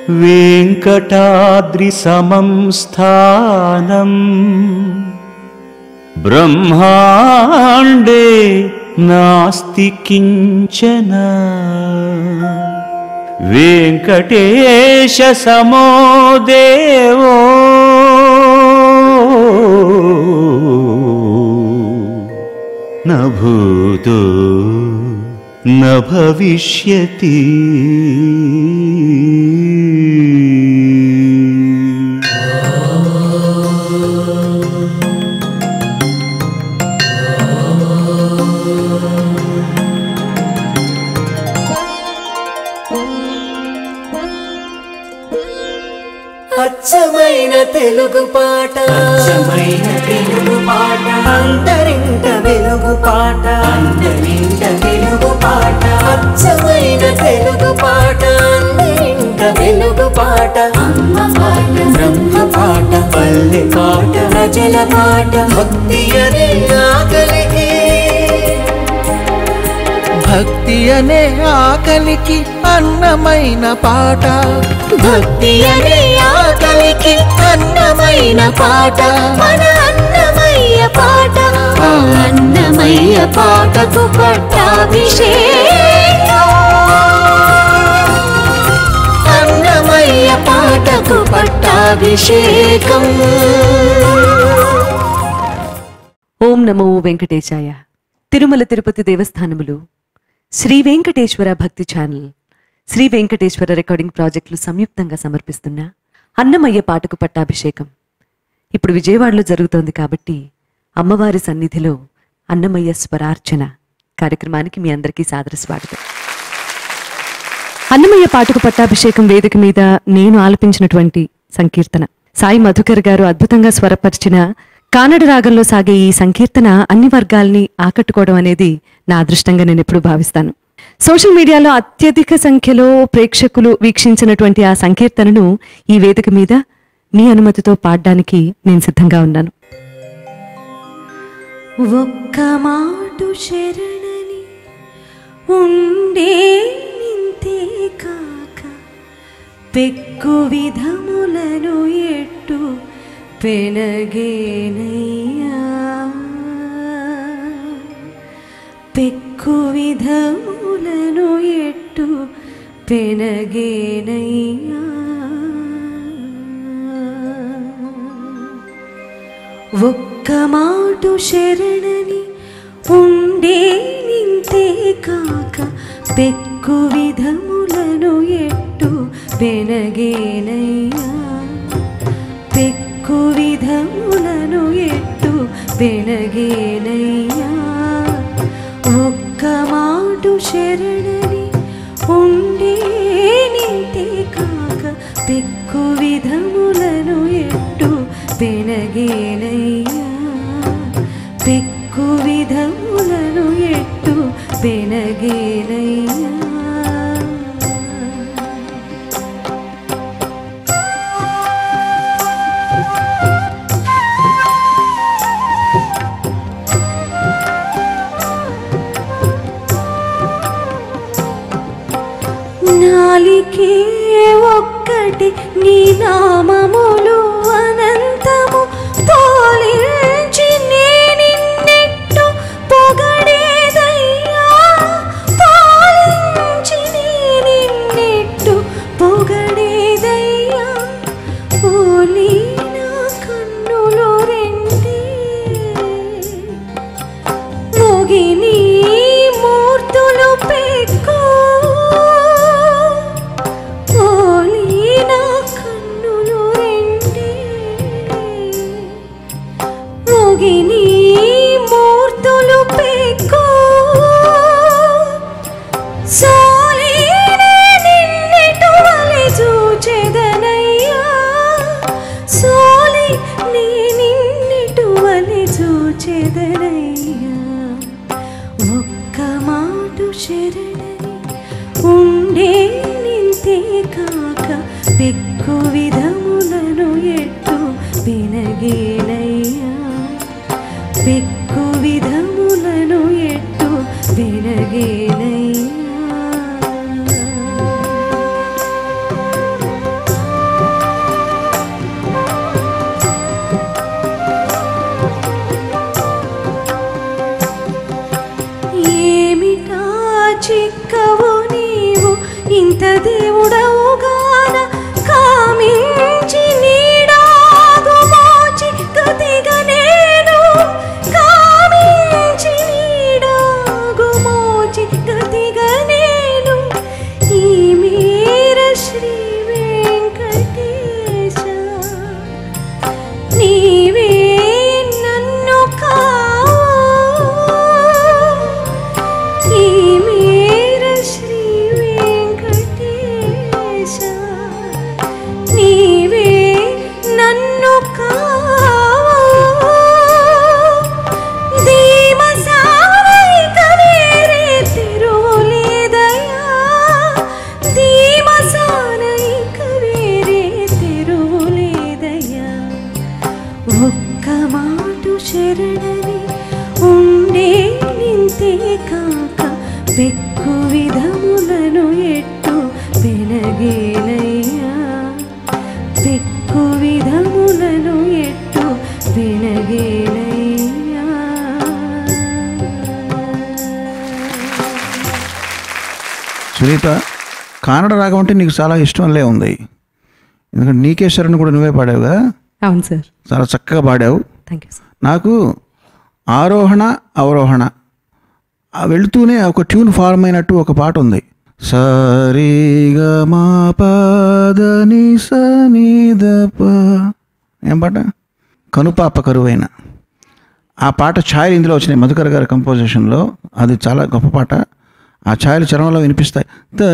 वेङ्कटाद्रिसमं स्थानम् ब्रह्माण्डे नास्ति किञ्चन वेङ्कटेशसमो देवो न भूतो न भविष्यति అచ్చమైన తెలుగు పాట అచ్చమైన తెలుగు పాట అంతరింట వెలుగు పాట అందరింట తెలుగు పాట అచ్చమైన తెలుగు పాట అందరింట వెలుగు పాట అమ్మ పాట బ్రహ్మ పాట పల్లె పాట ప్రజల పాట భక్తి అనే ఆకలికి భక్తి అనే ఆకలికి అన్నమైన పాట భక్తి అనే ఆకలికి అన్నమైన పాట మన అన్నమయ్య పాట ఆ అన్నమయ్య పాటకు పట్టాభిషేకం అన్నమయ్య పాటకు పట్టాభిషేకం ఓం నమో వెంకటేశాయ తిరుమల తిరుపతి దేవస్థానములు శ్రీ వెంకటేశ్వర భక్తి ఛానల్ శ్రీ వెంకటేశ్వర రికార్డింగ్ ప్రాజెక్టులు సంయుక్తంగా సమర్పిస్తున్న అన్నమయ్య పాటకు పట్టాభిషేకం ఇప్పుడు విజయవాడలో జరుగుతోంది కాబట్టి అమ్మవారి సన్నిధిలో అన్నమయ్య స్వరార్చన కార్యక్రమానికి మీ అందరికీ సాదర స్వాగతం అన్నమయ్య పాటకు పట్టాభిషేకం వేదిక మీద నేను ఆలపించినటువంటి సంకీర్తన సాయి మధుకర్ గారు అద్భుతంగా స్వరపరిచిన కానడ రాగంలో సాగే ఈ సంకీర్తన అన్ని వర్గాల్ని ఆకట్టుకోవడం అనేది నా అదృష్టంగా నేను ఎప్పుడు భావిస్తాను సోషల్ మీడియాలో అత్యధిక సంఖ్యలో ప్రేక్షకులు వీక్షించినటువంటి ఆ సంకీర్తనను ఈ వేదిక మీద మీ అనుమతితో పాడడానికి నేను సిద్ధంగా ఉన్నాను ఒక్క మాటు శరణని ఉండే నింతే కాక పెక్కు విధములను ఎట్టు పెనగేనయ్యా పెక్కు విధములను ఎట్టు పెనగేనయ్యా ఒక్క మాటు శరణని ఉండే నింతే కాక పెక్కు విధములను ఎట్టు పెనగేనయ్యా పెక్కు విధములను ఎట్టు పెనగేనయ్యా ఒక్క మాటు శరణని ఉండే నింతే కాక పెక్కు విధములను ఎట్టు పెనగేనయ్యా పెక్కు విధములను ఎట్టు పెనగేనయ్యా నాలికే ఒక్కటి నీ నామములు అనంతము తోలించి నేనిన్నెట్టు పొగడేదయ్యా తోలించి నేనిన్నెట్టు పొగడేదయ్యా ఓలి నా కన్నులు రెండే మోగిని మూర్తులు పెక్కో ఓలి నా కన్నులు రెండే మోగిని మూర్తులు పెక్కో సోలినే నిన్నెటు వలె చూచెదనయ్యా సోలి నీ నిన్నెటు వలె చూచెదనయ్యా ఒక్క మాటు శరణని ఉండే నింతే కాక పెక్కు విధములను ఎట్టు వినగేనయ్యా పెక్కు విధములను ఎట్టు వినగేనయ్యా దేవుడవుగాన కామించి నీడాగు మోచి గతిగా నేను కామించి నీడాగు మోచి గతిగా నేను ఈ మీర శ్రీ వెంకటేశ నీవే నన్ను కావు ఈ మీర శ్రీ వెంకటేశ నీవే నన్ను కావు దీమ సావైక వేరే తిరువులేదయా దీమ సానైక వేరే తిరువులేదయా ఒక్క మాటు శరణని ఉండే నింతే కాక పెక్కు విధములను ఎట్టు పెనగేనయ్యా పెక్కు విధములను ఎట్టు పెనగేనయ్యా సునీత కానడ రాగం అంటే నీకు చాలా ఇష్టంలే ఉంది ఎందుకంటే నీకే శరణ్ కూడా నువ్వే పాడావు కదా అవును సార్ చాలా చక్కగా పాడావు థ్యాంక్ యూ సార్ నాకు ఆరోహణ అవరోహణ ఆ వెళుతూనే ఒక ట్యూన్ ఫార్మ్ అయినట్టు ఒక పాట ఉంది సరిగా మా పాదని సనిదప ఏం పాట కనుపాప కరువైన ఆ పాట ఛాయలు ఇందులో వచ్చినాయి మధుకర్ గారి కంపోజిషన్లో అది చాలా గొప్ప పాట ఆ ఛాయలు చరణంలో వినిపిస్తాయి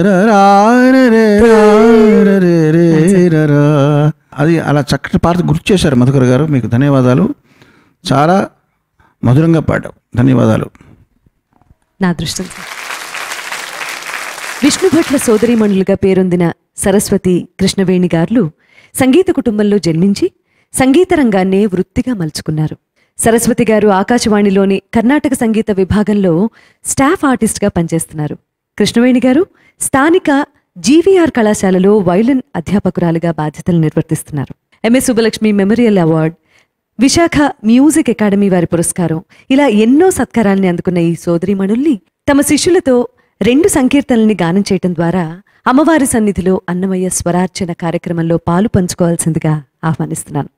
తరరారరేరారరేరరా. అది అలా చక్కటి పాట గుర్తు చేశారు మధుకర్ గారు మీకు ధన్యవాదాలు చాలా మధురంగా పాడావు ధన్యవాదాలు నా అదృష్టం సార్ విష్ణుభట్ల సోదరీమణులుగా పేరొందిన సరస్వతి కృష్ణవేణి గారులు సంగీత కుటుంబంలో జన్మించి సంగీత రంగాన్నే వృత్తిగా మలుచుకున్నారు సరస్వతి గారు ఆకాశవాణిలోని కర్ణాటక సంగీత విభాగంలో స్టాఫ్ ఆర్టిస్ట్గా పనిచేస్తున్నారు కృష్ణవేణి గారు స్థానిక జీవీఆర్ కళాశాలలో వైలిన్ అధ్యాపకురాలుగా బాధ్యతలు నిర్వర్తిస్తున్నారు MS Subbulakshmi memorial award Visakha music academy వారి పురస్కారం ఇలా ఎన్నో సత్కారాల్ని అందుకున్న ఈ సోదరీమణుల్ని తమ శిష్యులతో రెండు సంకీర్తనల్ని గానం చేయటం ద్వారా అమ్మవారి సన్నిధిలో అన్నమయ్య స్వరార్చన కార్యక్రమంలో పాలు పంచుకోవాల్సిందిగా ఆహ్వానిస్తున్నాను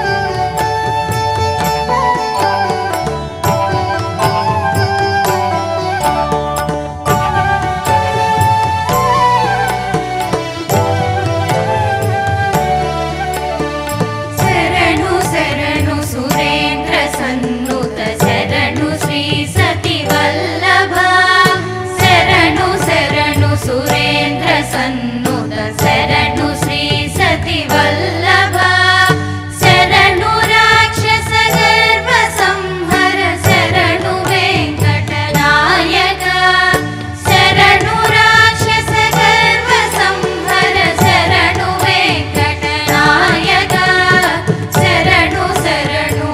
శరణు శరణు సురేంద్ర సన్నుత శరణు శ్రీ సతి వల్లభ శరణు శరణు సురేంద్ర సన్నుత శరణు శ్రీ సతి వల్లభ శరణు రాక్షస గర్వ సంహర శరణు వెంకటనాయక శరణు రాక్షస గర్వ సంహర శరణు వెంకటనాయక శరణు శరణు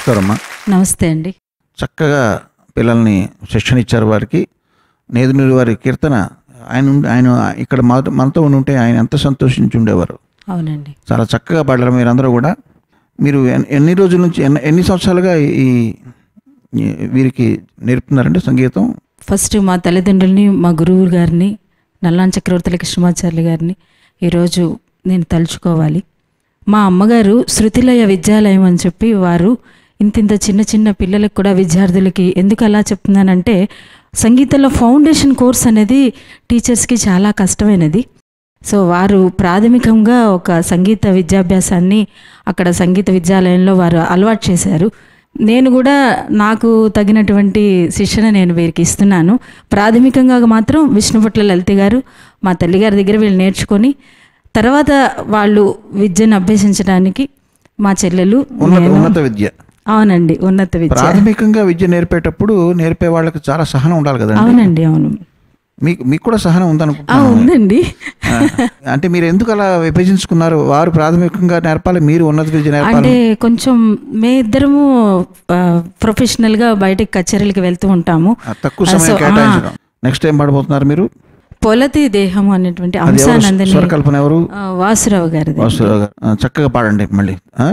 నమస్కారం అమ్మా నమస్తే అండి చక్కగా పిల్లల్ని శిక్షణ ఇచ్చారు వారికి నేదునూరి వారి కీర్తన ఆయన ఉండి- ఆయన ఇక్కడ మాతో మనతో ఉండి ఉంటే ఆయన ఎంత సంతోషించి ఉండేవారు అవునండి చాలా చక్కగా పాడారు మీరందరూ కూడా మీరు ఎన్- ఎన్ని రోజుల నుంచి ఎన్ని ఎన్ని సంవత్సరాలుగా ఈ ఈ వీరికి నేర్పుతున్నారండి సంగీతం ఫస్ట్ మా తల్లిదండ్రుల్ని మా గురువు గారిని నల్లాన్ చక్రవర్తుల కృష్ణమాచార్య గారిని ఈరోజు నేను తలుచుకోవాలి మా అమ్మగారు శృతిలయ విద్యాలయం అని చెప్పి వారు ఇంతింత చిన్న చిన్న పిల్లలకు కూడా విద్యార్థులకి ఎందుకు అలా చెప్తున్నానంటే సంగీతంలో ఫౌండేషన్ కోర్స్ అనేది టీచర్స్కి చాలా కష్టమైనది సో వారు ప్రాథమికంగా ఒక సంగీత విద్యాభ్యాసాన్ని అక్కడ సంగీత విద్యాలయంలో వారు అలవాటు చేశారు నేను కూడా నాకు తగినటువంటి శిక్షణ నేను వీరికి ఇస్తున్నాను ప్రాథమికంగా మాత్రం విష్ణుపట్ల లలిత గారు మా తల్లిగారి దగ్గర వీళ్ళు నేర్చుకొని తర్వాత వాళ్ళు విద్యను అభ్యసించడానికి మా చెల్లెలు ఉన్నత నేను- ఉన్నత విద్య అవునండి ఉన్నత విద్య ప్రాథమికంగా విద్య నేర్పేటప్పుడు నేర్పే వాళ్ళకి చాలా సహనం ఉండాలి కదండి అవునండి అవును మీకు మీకు కూడా సహనం ఆ, ఉందనుకుంటున్నాను ఉందండి ఆ, అంటే మీరు ఎందుకు అలా విభజించుకున్నారు వారు ప్రాథమికంగా నేర్పాలి మీరు ఉన్నత విద్య నేర్పాలి అంటే కొంచెం మే ఇద్దరము ఆ, ప్రొఫెషనల్గా బయటకి కచేరీలకు వెళ్తూ ఉంటాము ఆ, తక్కువ ఆ, సమయం సో, ఆ, కేటాయించడం నెక్స్ట్ టైం పాడబోతున్నారు మీరు పొలతి దేహం అనేటువంటి అది ఎవరు అంశానందని స్వరకల్పన ఎవరు ఆ, వాసురావు గారిది వాసుదేవ గారు ఆ, చక్కగా పాడండి మళ్ళీ ఆ?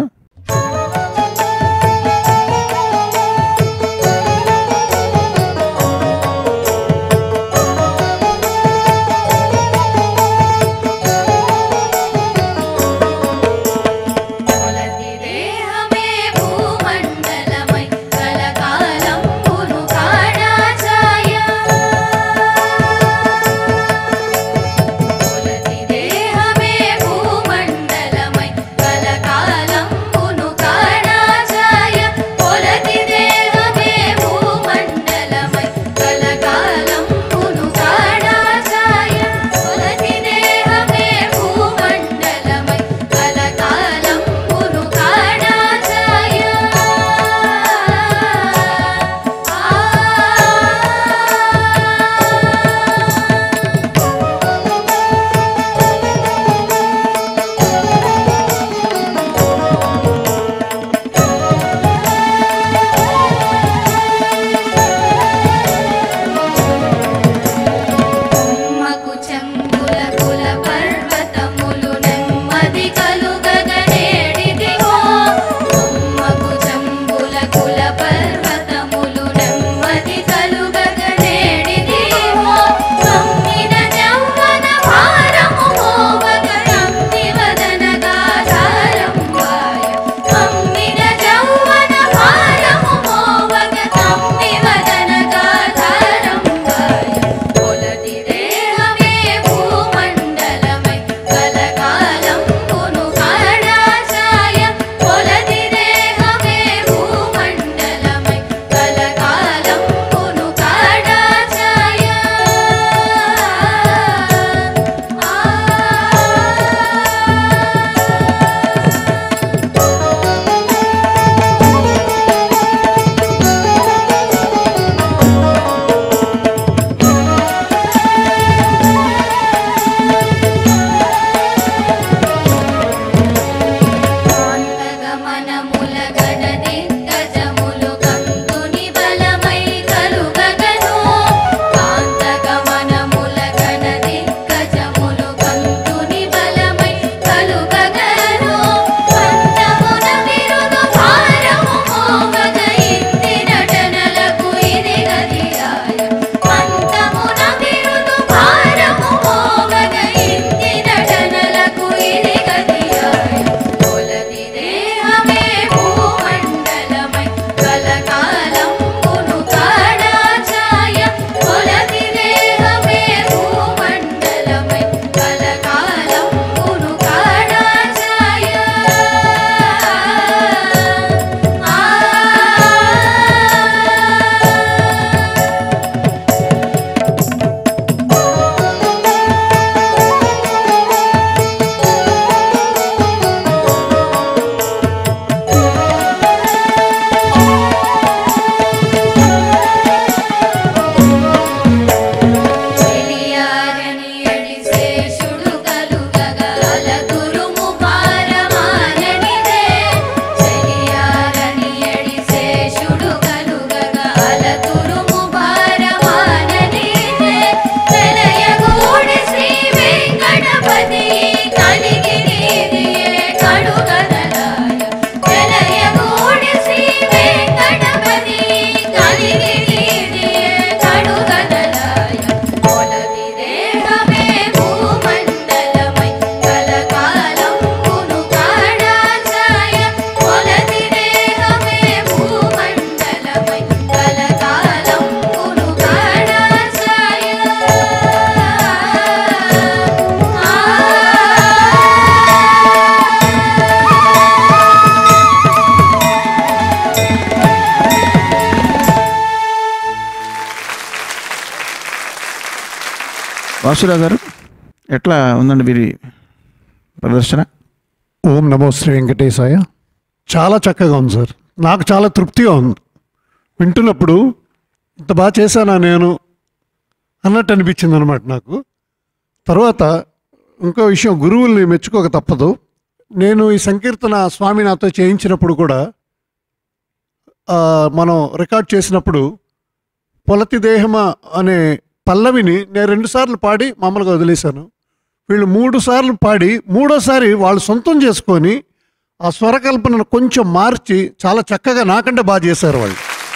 కొలది దేహమే భూమండలమై కలకాలంబును కాణాచాయ కొలది దేహమే భూమండలమై కలకాలంబును వాసురావు గారు ఎట్లా ఉందండి వీరి ప్రదర్శన ఓం నమో శ్రీ వెంకటేశాయ చాలా చక్కగా ఉంది సార్ నాకు చాలా తృప్తిగా ఉంది వింటున్నప్పుడు ఇంత బాగా చేశానా నేను అన్నట్టు అనిపించింది అనమాట నాకు తర్వాత ఇంకో విషయం గురువుల్ని మెచ్చుకోక తప్పదు నేను ఈ సంకీర్తన స్వామి నాతో చేయించినప్పుడు కూడా ఆ, మనం రికార్డ్ చేసినప్పుడు పొలతి దేహమా అనే పల్లవిని నేను రెండుసార్లు పాడి మామూలుగా వదిలేశాను వీళ్ళు మూడు సార్లు పాడి మూడోసారి వాళ్ళు సొంతం చేసుకొని ఆ స్వరకల్పనను కొంచెం మార్చి చాలా చక్కగా నాకంటే బాగా చేశారు వాళ్ళు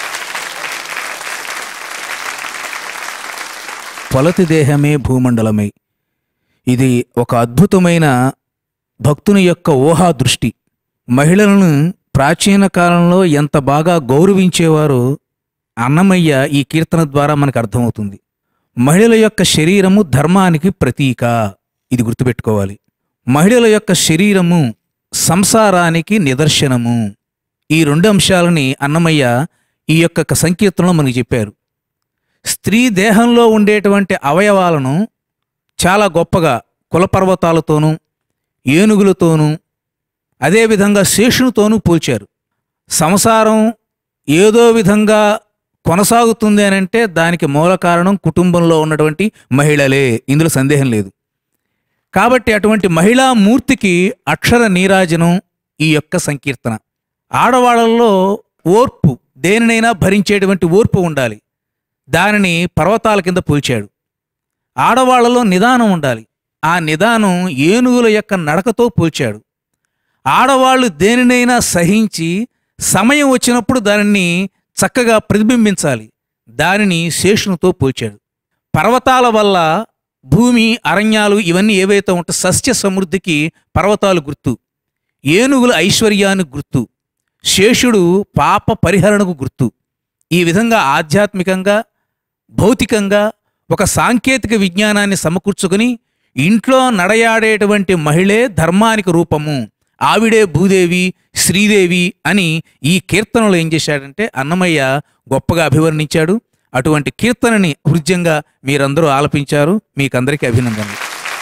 పొలతి దేహమే భూమండలమై ఇది ఒక అద్భుతమైన భక్తుని యొక్క ఊహా దృష్టి మహిళలను ప్రాచీన కాలంలో ఎంత బాగా గౌరవించేవారో అన్నమయ్య ఈ కీర్తన ద్వారా మనకు అర్థమవుతుంది మహిళల యొక్క శరీరము ధర్మానికి ప్రతీక ఇది గుర్తుపెట్టుకోవాలి మహిళల యొక్క శరీరము సంసారానికి నిదర్శనము ఈ రెండు అంశాలని అన్నమయ్య ఈ యొక్క సంకీర్తనలో మనకి చెప్పారు స్త్రీ దేహంలో ఉండేటువంటి అవయవాలను చాలా గొప్పగా కులపర్వతాలతోనూ ఏనుగులతోనూ అదేవిధంగా శేషునితోనూ పోల్చారు సంసారం ఏదో విధంగా కొనసాగుతుంది అని అంటే దానికి మూల కారణం కుటుంబంలో ఉన్నటువంటి మహిళలే ఇందులో సందేహం లేదు కాబట్టి అటువంటి మహిళా మూర్తికి అక్షర నీరాజనం ఈ యొక్క సంకీర్తన ఆడవాళ్ళల్లో ఓర్పు దేనినైనా భరించేటువంటి ఓర్పు ఉండాలి దానిని పర్వతాల కింద పోల్చాడు ఆడవాళ్లలో నిదానం ఉండాలి ఆ నిదానం ఏనుగుల యొక్క నడకతో పోల్చాడు ఆడవాళ్ళు దేనినైనా సహించి సమయం వచ్చినప్పుడు దానిని చక్కగా ప్రతిబింబించాలి దానిని శేషునితో పోల్చాడు పర్వతాల వల్ల భూమి అరణ్యాలు ఇవన్నీ ఏవైతే ఉంటే సస్య సమృద్ధికి పర్వతాలు గుర్తు ఏనుగుల ఐశ్వర్యానికి గుర్తు శేషుడు పాప పరిహరణకు గుర్తు ఈ విధంగా ఆధ్యాత్మికంగా భౌతికంగా ఒక సాంకేతిక విజ్ఞానాన్ని సమకూర్చుకుని ఇంట్లో నడయాడేటువంటి మహిళే ధర్మానికి రూపము ఆవిడే భూదేవి శ్రీదేవి అని ఈ కీర్తనలో ఏం చేశాడంటే అన్నమయ్య గొప్పగా అభివర్ణించాడు అటువంటి కీర్తనని హృద్యంగా మీరందరూ ఆలపించారు మీకందరికీ అభినందనలు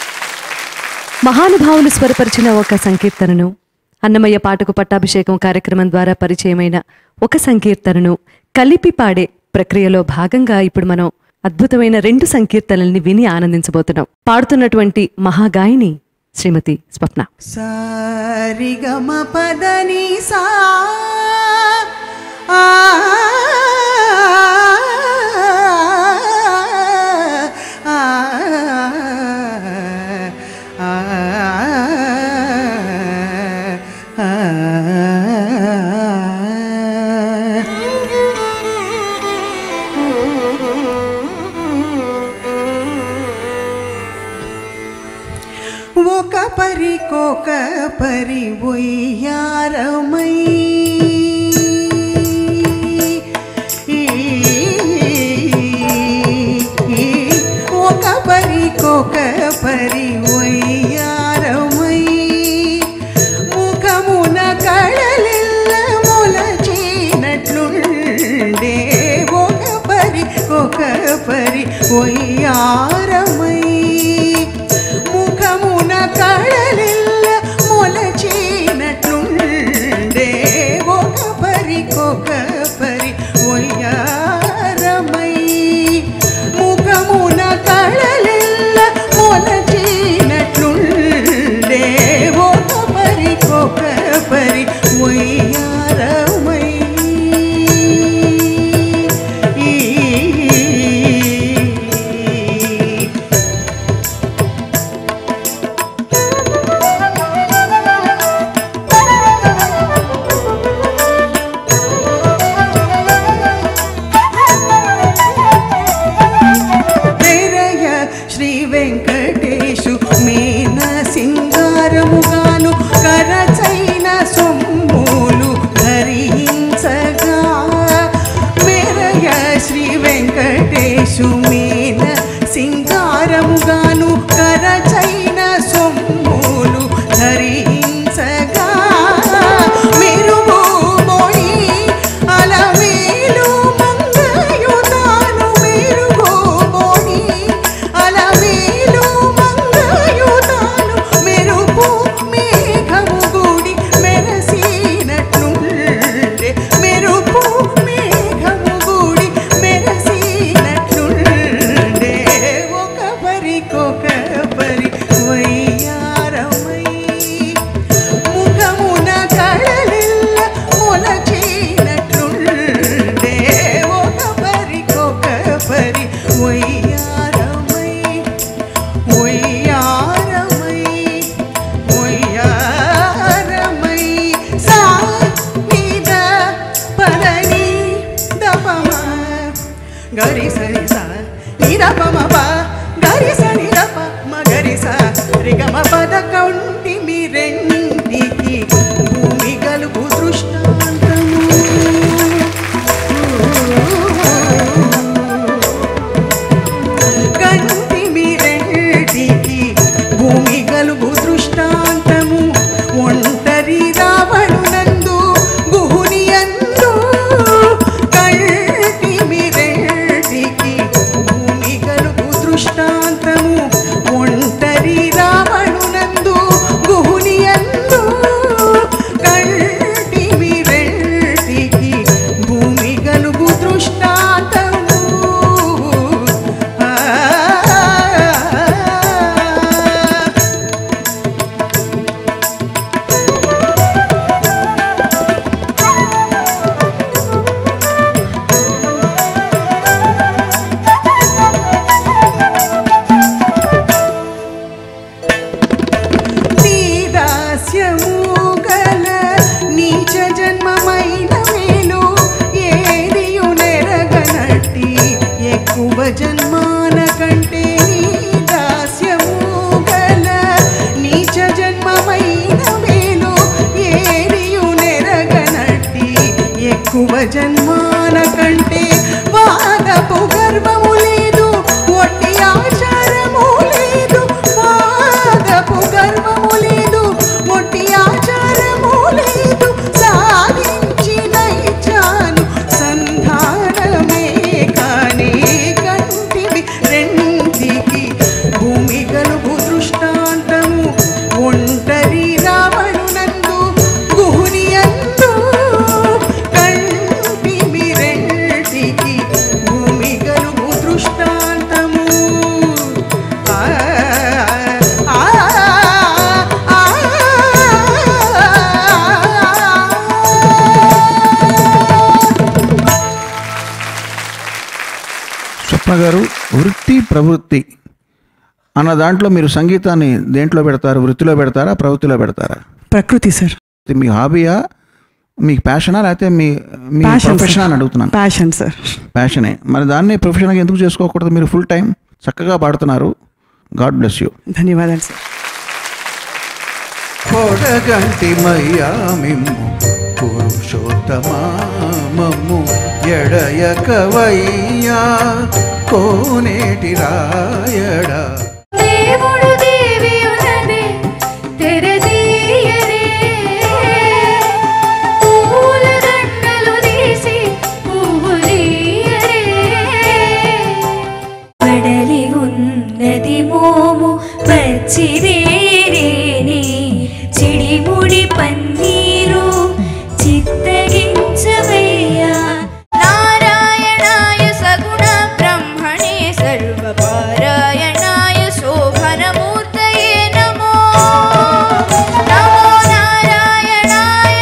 మహానుభావులు స్వరపరిచిన ఒక సంకీర్తనను అన్నమయ్య పాటకు పట్టాభిషేకం కార్యక్రమం ద్వారా పరిచయమైన ఒక సంకీర్తనను కలిపి పాడే ప్రక్రియలో భాగంగా ఇప్పుడు మనం అద్భుతమైన రెండు సంకీర్తనల్ని విని ఆనందించబోతున్నాం పాడుతున్నటువంటి మహాగాయని శ్రీమతి స్వప్న సారిగమ పదని సా ఆ, ఆ, ఆ, ఒక పరికొక పరి ఒయ్యారమై ఒక పరికొక పరి ఒయ్యారమై ముఖమున కళలిల్ల మొలచినట్లుండే ఒక పరి ఒక పరి ఒయ్యారమై ముఖమున కళలిల్ల మొలచినట్లుండే ఒక పరికొక పరి ఒయ్యారమై ముఖమున కళలిల్ల మొలచినట్లుండే ఒక పరికొక పరి ఒయ్యారమై ఈ తెరయ శ్రీ వెంకటేశు మీన సింగారముగాను కరచైన సొమ్ములు ధరించగా మెరయ శ్రీ వెంకటేశు మీన సింగారముగాను కరచైన సొమ్ములు ధరించగా మెరుగు మోయి అలమేలు మంగయుతాను మెరుగు మోయి అలమేలు ఆరోహణ గారు వృత్తి ప్రవృత్తి అన్న దాంట్లో మీరు సంగీతాన్ని దేంట్లో పెడతారు వృత్తిలో పెడతారా ప్రవృత్తిలో పెడతారా ప్రకృతి సార్ ఇది మీ హాబీయా మీకు ప్యాషనా లేకపోతే మీ మీ Passion, ప్రొఫెషన్ sir. అని అడుగుతున్నాను ప్యాషన్ సార్ ప్యాషనే మరి దాన్ని ప్రొఫెషన్గా ఎందుకు చేసుకోకూడదు మీరు ఫుల్ టైం చక్కగా పాడుతున్నారు గాడ్ బ్లెస్ యూ ధన్యవాదాలు సార్ కొడగంటి మయ్యా మిమ్ము పురుషోత్తమామము ఎడయకవయ్యా కోనేటి రాయడా దేవుడు దేవియునదే తెరదీయరే పూల దండలు తీసి పువ్వులీయరే పడలి ఉన్నది మోము పచ్చిదేరేని చిడిముడి పన్నీరు చిత్తగించవయ్యా నారాయణాయ సగుణ బ్రహ్మణే సర్వపారాయణాయ శోభనమూర్తయే నమో నమో నారాయణాయ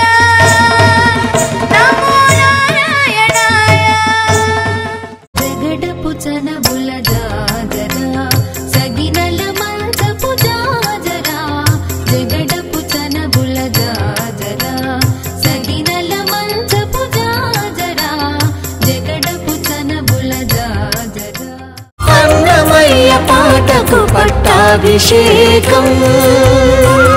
నమో నారాయణాయ జగడపు చనబుల జాజరా సగినల మంచపు జాజరా జగడపు చనబుల జాజరా సగినల మంచపు జాజరా జగడపు చనబుల జాజరా అన్నమయ్య పాటకు పట్టాభిషేకం